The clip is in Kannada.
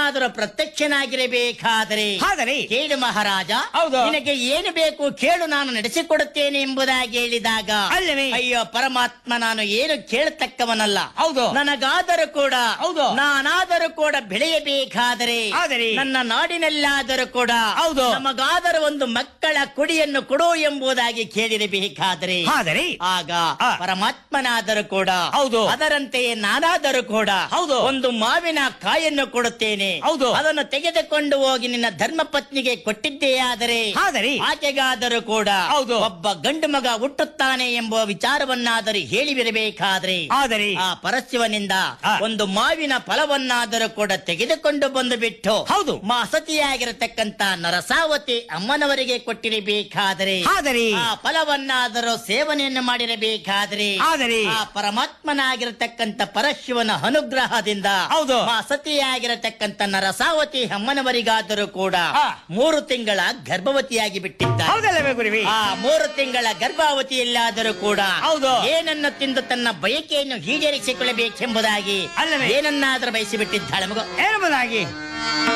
ಏನಾದರೂ ಪ್ರತ್ಯಕ್ಷನಾಗಿರಬೇಕಾದರೆ ಆದರೆ ಕೇಳು ಮಹಾರಾಜ ಹೌದು. ನಿನಗೆ ಏನು ಬೇಕು ಕೇಳು ನಾನು ನಡೆಸಿಕೊಡುತ್ತೇನೆ ಎಂಬುದಾಗಿ ಹೇಳಿದಾಗ ಅಲ್ಲವೇ? ಅಯ್ಯೋ ಪರಮಾತ್ಮ ನಾನು ಏನು ಕೇಳತಕ್ಕವನಲ್ಲ ಹೌದು. ನನಗಾದರೂ ಕೂಡ ಹೌದು. ನಾನಾದರೂ ಕೂಡ ಬೆಳೆಯಬೇಕಾದರೆ ಆದರೆ? ನನ್ನ ನಾಡಿನಲ್ಲಾದರೂ ಕೂಡ ಹೌದು. ನಮಗಾದರೂ ಒಂದು ಮಕ್ಕಳ ಕುಡಿಯನ್ನು ಕೊಡು ಎಂಬುದಾಗಿ ಕೇಳಿರಬೇಕಾದರೆ ಆದರೆ ಆಗ ಆ. ಪರಮಾತ್ಮನಾದರೂ ಕೂಡ ಹೌದು. ಅದರಂತೆಯೇ ನಾನಾದರೂ ಕೂಡ ಹೌದು. ಒಂದು ಮಾವಿನ ಕಾಯನ್ನು ಕೊಡುತ್ತೇನೆ ಹೌದು. ಅದನ್ನು ತೆಗೆದುಕೊಂಡು ಹೋಗಿ ನಿನ್ನ ಧರ್ಮ ಪತ್ನಿಗೆ ಕೊಟ್ಟಿದ್ದೇ ಆದರೆ ಆದರೆ? ಆಕೆಗಾದರೂ ಕೂಡ ಹೌದು. ಒಬ್ಬ ಗಂಡು ಮಗ ಹುಟ್ಟುತ್ತಾನೆ ಎಂಬ ವಿಚಾರವನ್ನಾದರೂ ಹೇಳಿಬಿರಬೇಕಾದ್ರೆ ಆದರೆ? ಆ ಪರಶಿವನಿಂದ ಆ. ಒಂದು ಮಾವಿನ ಫಲವನ್ನಾದರೂ ಕೂಡ ತೆಗೆದುಕೊಂಡು ಬಂದು ಬಿಟ್ಟು ಹೌದು. ಮಾ ಸತಿಯಾಗಿರತಕ್ಕಂತ ನರಸಾವತಿ ಅಮ್ಮನವರಿಗೆ ಕೊಟ್ಟಿರಬೇಕಾದರೆ ಆದರೆ? ಆ ಫಲವನ್ನಾದರೂ ಸೇವನೆಯನ್ನು ಮಾಡಿರಬೇಕಾದರೆ ಆದರೆ? ಆ ಪರಮಾತ್ಮನಾಗಿರತಕ್ಕಂತ ಪರಶಿವನ ಅನುಗ್ರಹದಿಂದ ಹೌದು. ಮಾ ಸತಿಯಾಗಿರತಕ್ಕಂತ ನರಸಾವತಿ ಅಮ್ಮನವರಿಗಾದರೂ ಕೂಡ ಆ. ಮೂರು ತಿಂಗಳ ಗರ್ಭವತಿಯಾಗಿ ಬಿಟ್ಟಿದ್ದಾರೆ ಹೌದಲ್ಲವೇ ಗುರುವಿ ಆ ಮೂರು ತಿಂಗಳ ಗರ್ಭಾವತಿಯಲ್ಲಾದರೂ ಕೂಡ ಹೌದು. ಏನನ್ನು ತಿಂದು ತನ್ನ ಬಯಕೆಯನ್ನು ಈಡೇರಿಸಿಕೊಳ್ಳಬೇಕೆಂಬುದಾಗಿ ಅಲ್ಲವೇ? ಏನನ್ನಾದರೂ ಬಯಸಿಬಿಟ್ಟಿದ್ದಾಳೆ ಮಗು ಎಂಬುದಾಗಿ